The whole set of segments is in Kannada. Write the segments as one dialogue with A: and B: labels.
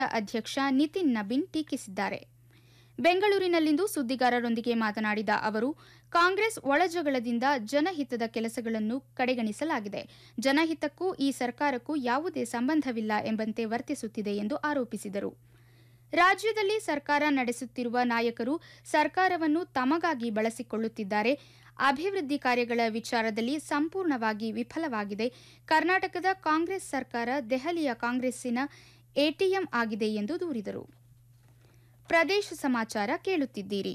A: ಅಧ್ಯಕ್ಷ ನಿತಿನ್ ನಬೀನ್ ಟೀಕಿಸಿದ್ದಾರೆ ಬೆಂಗಳೂರಿನಲ್ಲಿಂದು ಸುದ್ದಿಗಾರರೊಂದಿಗೆ ಮಾತನಾಡಿದ ಅವರು ಕಾಂಗ್ರೆಸ್ ಒಳಜಗಳದಿಂದ ಜನಹಿತದ ಕೆಲಸಗಳನ್ನು ಕಡೆಗಣಿಸಲಾಗಿದೆ ಜನಹಿತಕ್ಕೂ ಈ ಸರ್ಕಾರಕ್ಕೂ ಯಾವುದೇ ಸಂಬಂಧವಿಲ್ಲ ಎಂಬಂತೆ ವರ್ತಿಸುತ್ತಿದೆ ಎಂದು ಆರೋಪಿಸಿದರು ರಾಜ್ಯದಲ್ಲಿ ಸರ್ಕಾರ ನಡೆಸುತ್ತಿರುವ ನಾಯಕರು ಸರ್ಕಾರವನ್ನು ತಮಗಾಗಿ ಬಳಸಿಕೊಳ್ಳುತ್ತಿದ್ದಾರೆ ಅಭಿವೃದ್ಧಿ ಕಾರ್ಯಗಳ ವಿಚಾರದಲ್ಲಿ ಸಂಪೂರ್ಣವಾಗಿ ವಿಫಲವಾಗಿದೆ ಕರ್ನಾಟಕದ ಕಾಂಗ್ರೆಸ್ ಸರ್ಕಾರ ದೆಹಲಿಯ ಕಾಂಗ್ರೆಸ್ಸಿನ ಎಟಿಎಂ ಆಗಿದೆ ಎಂದು ದೂರಿದರು ಪ್ರದೇಶ ಸಮಾಚಾರ ಕೇಳುತ್ತಿದ್ದೀರಿ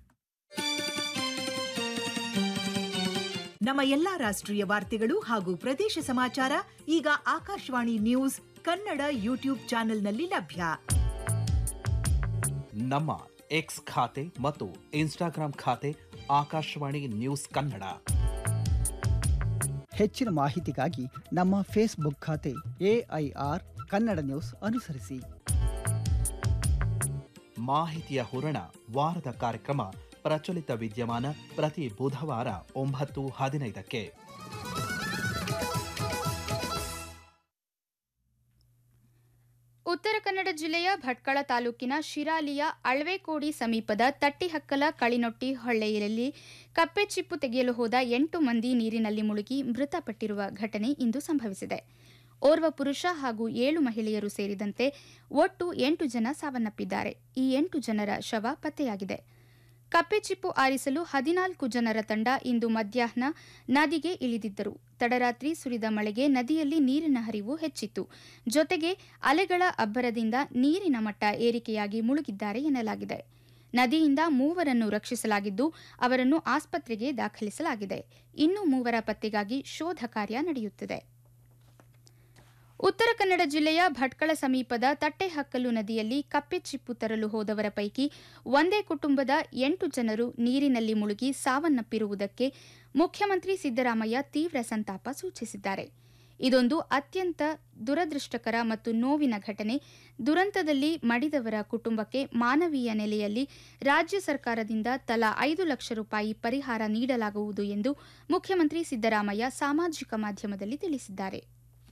B: ನಮ್ಮ ಎಲ್ಲಾ ರಾಷ್ಟ್ರೀಯ ವಾರ್ತೆಗಳು ಹಾಗೂ ಪ್ರದೇಶ ಸಮಾಚಾರ ಈಗ ಆಕಾಶವಾಣಿ ನ್ಯೂಸ್ ಕನ್ನಡ ಯೂಟ್ಯೂಬ್ ಚಾನೆಲ್ನಲ್ಲಿ ಲಭ್ಯ
C: ನಮ್ಮ ಎಕ್ಸ್ ಖಾತೆ ಮತ್ತು ಇನ್ಸ್ಟಾಗ್ರಾಂ ಖಾತೆ ಆಕಾಶವಾಣಿ ನ್ಯೂಸ್ ಕನ್ನಡ
D: ಹೆಚ್ಚಿನ ಮಾಹಿತಿಗಾಗಿ ನಮ್ಮ ಫೇಸ್ಬುಕ್ ಖಾತೆ ಎಐಆರ್ ಕನ್ನಡ ನ್ಯೂಸ್ ಅನುಸರಿಸಿ
C: ಮಾಹಿತಿಯ ಹೂರಣ ವಾರದ ಕಾರ್ಯಕ್ರಮ ಪ್ರಚಲಿತ ವಿದ್ಯಮಾನ ಪ್ರತಿ ಬುಧವಾರ ಒಂಬತ್ತು ಹದಿನೈದಕ್ಕೆ
A: ಉತ್ತರ ಕನ್ನಡ ಜಿಲ್ಲೆಯ ಭಟ್ಕಳ ತಾಲೂಕಿನ ಶಿರಾಲಿಯ ಅಳ್ವೆಕೋಡಿ ಸಮೀಪದ ತಟ್ಟಿಹಕ್ಕಲ ಕಳಿನೊಟ್ಟಿ ಹೊಳ್ಳೆಯಲ್ಲಿ ಕಪ್ಪೆ ಚಿಪ್ಪು ತೆಗೆಯಲು ಹೋದ ಎಂಟು ಮಂದಿ ನೀರಿನಲ್ಲಿ ಮುಳುಗಿ ಮೃತಪಟ್ಟಿರುವ ಘಟನೆ ಇಂದು ಸಂಭವಿಸಿದೆ ಓರ್ವ ಪುರುಷ ಹಾಗೂ ಏಳು ಮಹಿಳೆಯರು ಸೇರಿದಂತೆ ಒಟ್ಟು ಎಂಟು ಜನ ಸಾವನ್ನಪ್ಪಿದ್ದಾರೆ ಈ ಎಂಟು ಜನರ ಶವ ಪತ್ತೆಯಾಗಿದೆ ಕಪ್ಪೆ ಚಿಪ್ಪು ಆರಿಸಲು ಹದಿನಾಲ್ಕು ಜನರ ತಂಡ ಇಂದು ಮಧ್ಯಾಹ್ನ ನದಿಗೆ ಇಳಿದಿದ್ದರು ತಡರಾತ್ರಿ ಸುರಿದ ಮಳೆಗೆ ನದಿಯಲ್ಲಿ ನೀರಿನ ಹರಿವು ಹೆಚ್ಚಿತ್ತು ಜೊತೆಗೆ ಅಲೆಗಳ ಅಬ್ಬರದಿಂದ ನೀರಿನ ಮಟ್ಟ ಏರಿಕೆಯಾಗಿ ಮುಳುಗಿದ್ದಾರೆ ಎನ್ನಲಾಗಿದೆ ನದಿಯಿಂದ ಮೂವರನ್ನು ರಕ್ಷಿಸಲಾಗಿದ್ದು ಅವರನ್ನು ಆಸ್ಪತ್ರೆಗೆ ದಾಖಲಿಸಲಾಗಿದೆ ಇನ್ನು ಮೂವರ ಪತ್ತೆಗಾಗಿ ಶೋಧ ಕಾರ್ಯ ನಡೆಯುತ್ತಿದೆ ಉತ್ತರ ಕನ್ನಡ ಜಿಲ್ಲೆಯ ಭಟ್ಕಳ ಸಮೀಪದ ತಟ್ಟೆಹಕ್ಕಲು ನದಿಯಲ್ಲಿ ಕಪ್ಪೆ ಚಿಪ್ಪು ತರಲು ಹೋದವರ ಪೈಕಿ ಒಂದೇ ಕುಟುಂಬದ ಎಂಟು ಜನರು ನೀರಿನಲ್ಲಿ ಮುಳುಗಿ ಸಾವನ್ನಪ್ಪಿರುವುದಕ್ಕೆ ಮುಖ್ಯಮಂತ್ರಿ ಸಿದ್ದರಾಮಯ್ಯ ತೀವ್ರ ಸಂತಾಪ ಸೂಚಿಸಿದ್ದಾರೆ ಇದೊಂದು ಅತ್ಯಂತ ದುರದೃಷ್ಟಕರ ಮತ್ತು ನೋವಿನ ಘಟನೆ ದುರಂತದಲ್ಲಿ ಮಡಿದವರ ಕುಟುಂಬಕ್ಕೆ ಮಾನವೀಯ ನೆಲೆಯಲ್ಲಿ ರಾಜ್ಯ ಸರ್ಕಾರದಿಂದ ತಲಾ ಐದು ಲಕ್ಷ ರೂಪಾಯಿ ಪರಿಹಾರ ನೀಡಲಾಗುವುದು ಎಂದು ಮುಖ್ಯಮಂತ್ರಿ ಸಿದ್ದರಾಮಯ್ಯ ಸಾಮಾಜಿಕ ಮಾಧ್ಯಮದಲ್ಲಿ ತಿಳಿಸಿದ್ದಾರೆ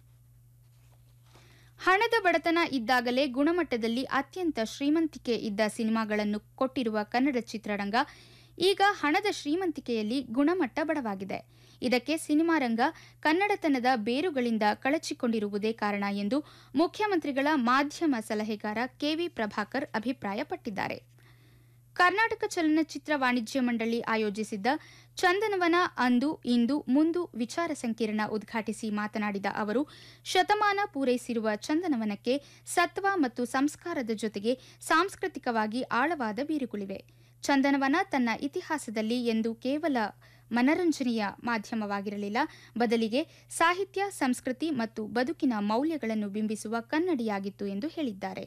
A: ಹಣದ ಬಡತನ ಇದ್ದಾಗಲೇ ಗುಣಮಟ್ಟದಲ್ಲಿ ಅತ್ಯಂತ ಶ್ರೀಮಂತಿಕೆ ಇದ್ದ ಸಿನಿಮಾಗಳನ್ನು ಕೊಟ್ಟಿರುವ ಕನ್ನಡ ಚಿತ್ರರಂಗ ಈಗ ಹಣದ ಶ್ರೀಮಂತಿಕೆಯಲ್ಲಿ ಗುಣಮಟ್ಟ ಬಡವಾಗಿದೆ ಇದಕ್ಕೆ ಸಿನಿಮಾ ರಂಗ ಕನ್ನಡತನದ ಬೇರುಗಳಿಂದ ಕಳಚಿಕೊಂಡಿರುವುದೇ ಕಾರಣ ಎಂದು ಮುಖ್ಯಮಂತ್ರಿಗಳ ಮಾಧ್ಯಮ ಸಲಹೆಗಾರ ಕೆವಿ ಪ್ರಭಾಕರ್ ಅಭಿಪ್ರಾಯಪಟ್ಟಿದ್ದಾರೆ ಕರ್ನಾಟಕ ಚಲನಚಿತ್ರ ವಾಣಿಜ್ಯ ಮಂಡಳಿ ಆಯೋಜಿಸಿದ್ದ ಚಂದನವನ ಅಂದು ಇಂದು ಮುಂದು ವಿಚಾರ ಸಂಕಿರಣ ಉದ್ಘಾಟಿಸಿ ಮಾತನಾಡಿದ ಅವರು ಶತಮಾನ ಪೂರೈಸಿರುವ ಚಂದನವನಕ್ಕೆ ಸತ್ವ ಮತ್ತು ಸಂಸ್ಕಾರದ ಜೊತೆಗೆ ಸಾಂಸ್ಕೃತಿಕವಾಗಿ ಆಳವಾದ ಬೇರುಗಳಿವೆ ಚಂದನವನ ತನ್ನ ಇತಿಹಾಸದಲ್ಲಿ ಎಂದು ಕೇವಲ ಮನರಂಜನೆಯ ಮಾಧ್ಯಮವಾಗಿರಲಿಲ್ಲ ಬದಲಿಗೆ ಸಾಹಿತ್ಯ ಸಂಸ್ಕೃತಿ ಮತ್ತು ಬದುಕಿನ ಮೌಲ್ಯಗಳನ್ನು ಬಿಂಬಿಸುವ ಕನ್ನಡಿಯಾಗಿತ್ತು ಎಂದು ಹೇಳಿದ್ದಾರೆ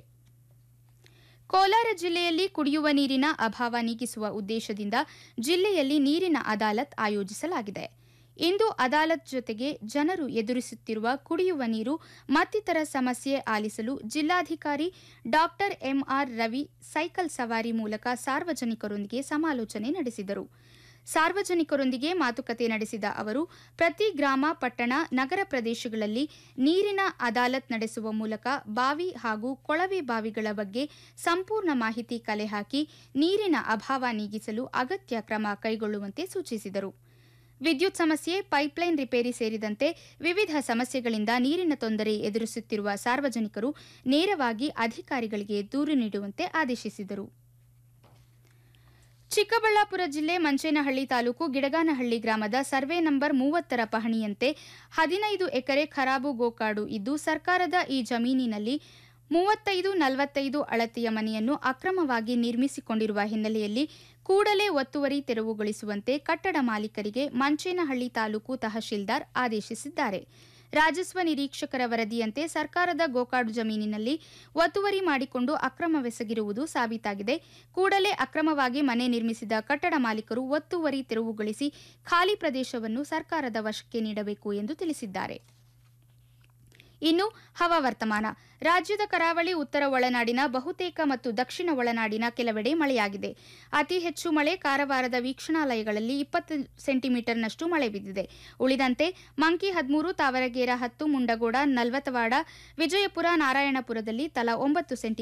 A: ಕೋಲಾರ ಜಿಲ್ಲೆಯಲ್ಲಿ ಕುಡಿಯುವ ನೀರಿನ ಅಭಾವ ನೀಗಿಸುವ ಉದ್ದೇಶದಿಂದ ಜಿಲ್ಲೆಯಲ್ಲಿ ನೀರಿನ ಅದಾಲತ್ ಆಯೋಜಿಸಲಾಗಿದೆ ಇಂದು ಅದಾಲತ್ ಜೊತೆಗೆ ಜನರು ಎದುರಿಸುತ್ತಿರುವ ಕುಡಿಯುವ ನೀರು ಮತ್ತಿತರ ಸಮಸ್ಯೆ ಆಲಿಸಲು ಜಿಲ್ಲಾಧಿಕಾರಿ ಡಾಕ್ಟರ್ ಎಂಆರ್ ರವಿ ಸೈಕಲ್ ಸವಾರಿ ಮೂಲಕ ಸಾರ್ವಜನಿಕರೊಂದಿಗೆ ಸಮಾಲೋಚನೆ ನಡೆಸಿದರು ಸಾರ್ವಜನಿಕರೊಂದಿಗೆ ಮಾತುಕತೆ ನಡೆಸಿದ ಅವರು ಪ್ರತಿ ಗ್ರಾಮ ಪಟ್ಟಣ ನಗರ ಪ್ರದೇಶಗಳಲ್ಲಿ ನೀರಿನ ಅದಾಲತ್ ನಡೆಸುವ ಮೂಲಕ ಬಾವಿ ಹಾಗೂ ಕೊಳವೆ ಬಾವಿಗಳ ಬಗ್ಗೆ ಸಂಪೂರ್ಣ ಮಾಹಿತಿ ಕಲೆ ಹಾಕಿ ನೀರಿನ ಅಭಾವ ನೀಗಿಸಲು ಅಗತ್ಯ ಕ್ರಮ ಕೈಗೊಳ್ಳುವಂತೆ ಸೂಚಿಸಿದರು ವಿದ್ಯುತ್ ಸಮಸ್ಯೆ ಪೈಪ್ಲೈನ್ ರಿಪೇರಿ ಸೇರಿದಂತೆ ವಿವಿಧ ಸಮಸ್ಯೆಗಳಿಂದ ನೀರಿನ ತೊಂದರೆ ಎದುರಿಸುತ್ತಿರುವ ಸಾರ್ವಜನಿಕರು ನೇರವಾಗಿ ಅಧಿಕಾರಿಗಳಿಗೆ ದೂರು ನೀಡುವಂತೆ ಆದೇಶಿಸಿದರು ಚಿಕ್ಕಬಳ್ಳಾಪುರ ಜಿಲ್ಲೆ ಮಂಚೇನಹಳ್ಳಿ ತಾಲೂಕು ಗಿಡಗಾನಹಳ್ಳಿ ಗ್ರಾಮದ ಸರ್ವೆ ನಂಬರ್ ಮೂವತ್ತರ ಪಹಣಿಯಂತೆ ಹದಿನೈದು ಎಕರೆ ಖರಾಬು ಗೋಕಾಡು ಇದ್ದು ಸರ್ಕಾರದ ಈ ಜಮೀನಿನಲ್ಲಿ ಮೂವತ್ತೈದು ನಲವತ್ತೈದು ಅಳತೆಯ ಮನೆಯನ್ನು ಅಕ್ರಮವಾಗಿ ನಿರ್ಮಿಸಿಕೊಂಡಿರುವ ಹಿನ್ನೆಲೆಯಲ್ಲಿ ಕೂಡಲೇ ಒತ್ತುವರಿ ತೆರವುಗೊಳಿಸುವಂತೆ ಕಟ್ಟಡ ಮಾಲೀಕರಿಗೆ ಮಂಚೇನಹಳ್ಳಿ ತಾಲೂಕು ತಹಶೀಲ್ದಾರ್ ಆದೇಶಿಸಿದ್ದಾರೆ ರಾಜಸ್ವ ನಿರೀಕ್ಷಕರ ವರದಿಯಂತೆ ಸರ್ಕಾರದ ಗೋಕಾಡು ಜಮೀನಿನಲ್ಲಿ ಒತ್ತುವರಿ ಮಾಡಿಕೊಂಡು ಅಕ್ರಮವೆಸಗಿರುವುದು ಸಾಬೀತಾಗಿದೆ ಕೂಡಲೇ ಅಕ್ರಮವಾಗಿ ಮನೆ ನಿರ್ಮಿಸಿದ ಕಟ್ಟಡ ಮಾಲೀಕರು ಒತ್ತುವರಿ ತೆರವುಗೊಳಿಸಿ ಖಾಲಿ ಪ್ರದೇಶವನ್ನು ಸರ್ಕಾರದ ವಶಕ್ಕೆ ನೀಡಬೇಕು ಎಂದು ತಿಳಿಸಿದ್ದಾರೆ ಇನ್ನು ಹವಾವರ್ತಮಾನ ರಾಜ್ಯದ ಕರಾವಳಿ ಉತ್ತರ ಒಳನಾಡಿನ ಬಹುತೇಕ ಮತ್ತು ದಕ್ಷಿಣ ಒಳನಾಡಿನ ಕೆಲವೆಡೆ ಮಳೆಯಾಗಿದೆ ಅತಿ ಹೆಚ್ಚು ಮಳೆ ಕಾರವಾರದ ವೀಕ್ಷಣಾಲಯಗಳಲ್ಲಿ ಇಪ್ಪತ್ತು ಸೆಂಟಿಮೀಟರ್ನಷ್ಟು ಮಳೆ ಬಿದ್ದಿದೆ ಉಳಿದಂತೆ ಮಂಕಿ ಹದಿಮೂರು ತಾವರಗೇರ ಹತ್ತು ಮುಂಡಗೋಡ ನಲ್ವತವಾಡ ವಿಜಯಪುರ ನಾರಾಯಣಪುರದಲ್ಲಿ ತಲಾ ಒಂಬತ್ತು ಸೆಂಟಿ